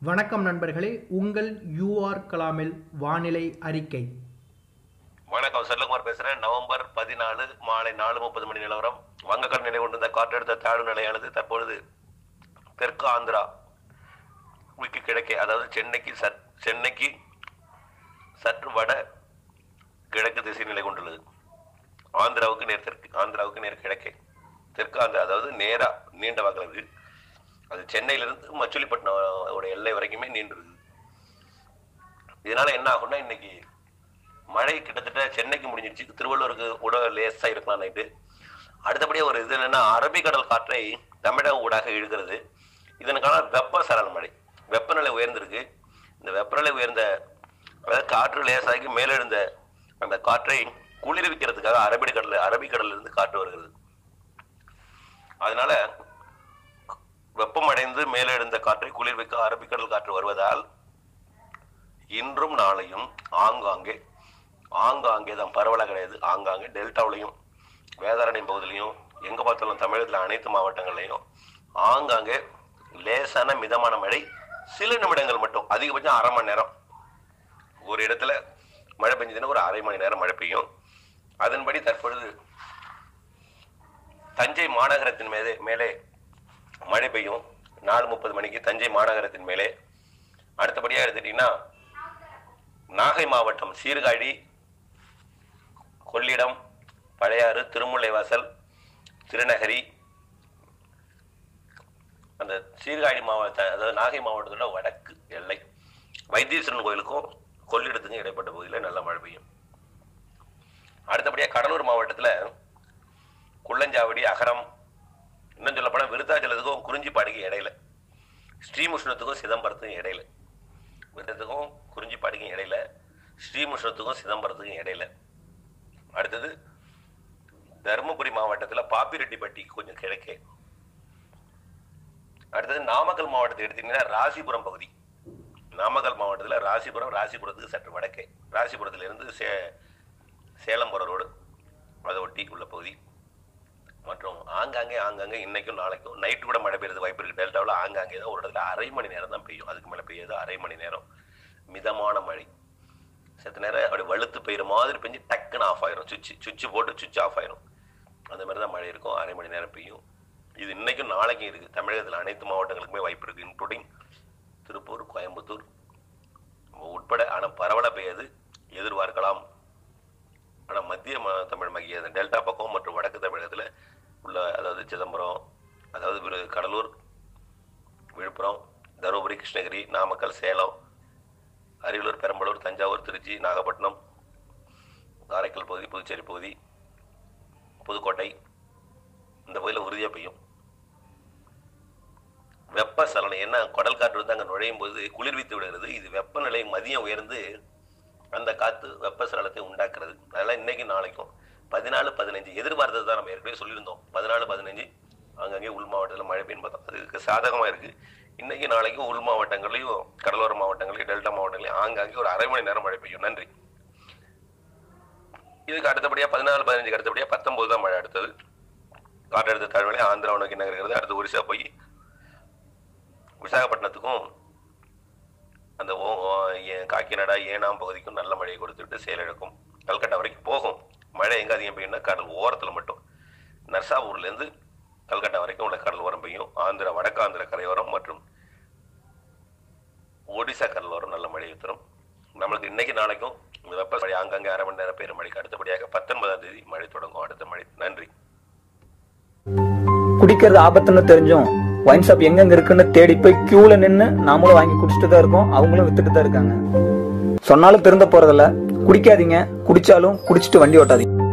வணக்கம் நண்பர்களே உங்கள் யூஆர் கலாமில் வானிலை அறிக்கை வணக்கம் செல்லகுமார் பேசுறேன் நவம்பர் பதினாலு மாலை நாலு முப்பது மணி நிலவரம் வங்கக்கடல் நிலை கொண்டிருந்த காற்றழுத்த தாழ்வு நிலையானது தற்பொழுது தெற்கு ஆந்திரா க்கு கிழக்கே அதாவது சென்னைக்கு சற் சென்னைக்கு சற்று வட கிழக்கு திசை நிலை கொண்டுள்ளது ஆந்திராவுக்கு நேர் தெற்கு ஆந்திராவுக்கு நேர் கிழக்கே தெற்கு ஆந்திரா அதாவது நேரா நீண்ட வாக்கில் இருக்கு அது சென்னையிலிருந்து மச்சுலிப்பட்டினம் ஓட எல்லை வரைக்குமே நீண்டு இருக்குது இதனால என்ன ஆகும்னா இன்னைக்கு மழை கிட்டத்தட்ட சென்னைக்கு முடிஞ்சிருச்சு திருவள்ளூருக்கு கூட லேசா இருக்கலாம் நைட்டு அடுத்தபடியாக ஒரு இது என்னன்னா அரபிக்கடல் காற்றை தமிழக ஊடாக இழுக்கிறது இதனுக்கான வெப்ப சரல் மழை வெப்பநிலை உயர்ந்திருக்கு இந்த வெப்பநிலை உயர்ந்த அதாவது காற்று லேசாகி மேலெழுந்த அந்த காற்றை குளிர்விக்கிறதுக்காக அரபிக்கடல் அரபிக்கடல்ல இருந்து காற்று வருகிறது அதனால வெப்பமடைந்து மேலெழுந்த காற்றை குளிர்விக்க அரபிக்கடல் காற்று வருவதால் இன்றும் நாளையும் ஆங்காங்கே ஆங்காங்கே தான் பரவலாக கிடையாது ஆங்காங்கே டெல்டாவிலையும் வேதாரண்யம் பகுதியிலையும் எங்க பார்த்தாலும் தமிழகத்தில் அனைத்து மாவட்டங்கள்லையும் ஆங்காங்கே லேசான மிதமான மழை சில நிமிடங்கள் மட்டும் அதிகபட்சம் அரை மணி நேரம் ஒரு இடத்துல மழை பெஞ்சதுன்னா ஒரு அரை மணி நேரம் மழை பெய்யும் அதன்படி தற்பொழுது தஞ்சை மாநகரத்தின் மேலே மேலே மழை பெய்யும் நாலு முப்பது மணிக்கு தஞ்சை மாநகரத்தின் மேலே அடுத்தபடியாக எடுத்துட்டீங்கன்னா நாகை மாவட்டம் சீர்காழி கொள்ளிடம் பழையாறு திருமுல்லைவாசல் திருநகரி அந்த சீர்காழி மாவட்ட அதாவது நாகை மாவட்டத்தோட வடக்கு எல்லை வைத்தீஸ்வரன் கோயிலுக்கும் கொள்ளிடத்துக்கும் இடைப்பட்ட பகுதியில் நல்ல மழை பெய்யும் அடுத்தபடியாக கடலூர் மாவட்டத்தில் குள்ளஞ்சாவடி அகரம் இன்னும் சொல்லப்போனால் விருத்தாச்சலத்துக்கும் குறிஞ்சிப்பாடிக்கும் இடையில ஸ்ரீமுஷ்ணத்துக்கும் சிதம்பரத்துக்கும் இடையில விருத்தத்துக்கும் குறிஞ்சிப்பாடிக்கும் இடையில ஸ்ரீமுஷ்ணத்துக்கும் சிதம்பரத்துக்கும் இடையில அடுத்தது தருமபுரி மாவட்டத்தில் பாப்பிரெட்டிப்பட்டி கொஞ்சம் கிழக்கே அடுத்தது நாமக்கல் மாவட்டத்தை எடுத்தீங்கன்னா ராசிபுரம் பகுதி நாமக்கல் மாவட்டத்தில் ராசிபுரம் ராசிபுரத்துக்கு சற்று வடக்கே ராசிபுரத்திலிருந்து சே சேலம் போகிற ரோடு அதை ஒட்டி உள்ள பகுதி மற்றும் ஆங்காங்கே ஆங்காங்கே இன்னைக்கும் நாளைக்கும் நைட்டு கூட மழை பெய்யுறது வாய்ப்பு இருக்கு டெல்டாவில் ஆங்காங்கே தான் ஒரு இடத்துல அரை மணி நேரம் தான் பெய்யும் அதுக்கு மேலே பெய்யாது அரை மணி நேரம் மிதமான மழை செத்த நேரம் அப்படி வலுத்து பெய்யுற மாதிரி பெஞ்சு டக்குன்னு ஆஃப் ஆயிரும் சுவிட்ச் சுவிட்ச் போட்டு சுவிட்ச் ஆஃப் ஆயிரும் அந்த மாதிரி தான் மழை இருக்கும் அரை மணி நேரம் பெய்யும் இது இன்னைக்கும் நாளைக்கும் இருக்கு தமிழகத்தில் அனைத்து மாவட்டங்களுக்குமே வாய்ப்பு இருக்கு இன்க்ளூடிங் திருப்பூர் கோயம்புத்தூர் உட்பட ஆனால் பரவலாக பெய்யாது எதிர்பார்க்கலாம் ஆனால் மத்திய ம- தமிழ் மகிய டெல்டா பக்கம் மற்றும் வடக்கு தமிழகத்தில் உள்ள அதாவது சிதம்பரம் அதாவது விரு- கடலூர் விழுப்புரம் தருமபுரி கிருஷ்ணகிரி நாமக்கல் சேலம் அரியலூர் பெரம்பலூர் தஞ்சாவூர் திருச்சி நாகப்பட்டினம் காரைக்கால் பகுதி புதுச்சேரி பகுதி புதுக்கோட்டை இந்த பகுதியில் உறுதியாக பெய்யும் வெப்ப சலனம் என்ன கடல் காற்று வந்து அங்கே நுழையும் போது குளிர்வித்து விடுகிறது இது வெப்பநிலை மதியம் உயர்ந்து அந்த காற்று வெப்ப சலனத்தை உண்டாக்குறது அதெல்லாம் இன்னைக்கு நாளைக்கும் பதினாலு பதினஞ்சு எதிர்பார்த்தது தான் நம்ம ஏற்கனவே சொல்லியிருந்தோம் பதினாலு பதினஞ்சு அங்கங்கே உள் மாவட்டத்தில் மழை பெய்யும் பார்த்தோம் அதுக்கு சாதகமாக இருக்கு இன்னைக்கு நாளைக்கு உள் மாவட்டங்களையும் கடலோர மாவட்டங்களையும் டெல்டா மாவட்டங்களையும் ஆங்காங்கே ஒரு அரை மணி நேரம் மழை பெய்யும் நன்றி இதுக்கு அடுத்தபடியாக பதினாலு பதினஞ்சுக்கு அடுத்தபடியாக பத்தொன்பது தான் மழை அடுத்தது காற்றழுத்த தாழ்வலை ஆந்திரா நோக்கி நகர்கிறது அடுத்து ஒரிசா போய் விசாகப்பட்டினத்துக்கும் அந்த ஓ- ஓ- ஏ- காக்கிநாடா ஏனாம் பகுதிக்கும் நல்ல மழையை கொடுத்துட்டு செயலிழக்கும் கல்கட்டா வரைக்கும் போகும் மழை எங்க அதிகம் பெய்யும்னா கடல் ஓரத்தில் மட்டும் நர்சாபூர்லேருந்து கல்கட்டா வரைக்கும் உள்ள கடல் ஓரம் பெய்யும் ஆந்திரா வடக்காந்திர கரையோரம் மற்றும் ஒடிசா கடலோரம் நல்ல மழையை தரும் நம்மளுக்கு இன்னைக்கு நாளைக்கும் இந்த வெப்ப மழை ஆங்காங்கே அரை மணி நேரம் பெய்யுற மழைக்கு அடுத்தபடியாக பத்தொன்பதாம் தேதி மழை தொடங்கும் அடுத்த மழை நன்றி குடிக்கிறது ஆபத்துன்னு தெரிஞ்சும் ஒயின் ஷாப் எங்கெங்க இருக்குன்னு தேடி போய் கியூல நின்னு நாமளும் வாங்கி குடிச்சிட்டு தான் இருக்கோம் அவங்களும் வித்துட்டு தான் இருக்காங்க சொன்னாலும் திருந்த போறதில்ல குடிக்காதீங்க குடிச்சாலும் குடிச்சிட்டு வண்டி ஓட்டாதீங்க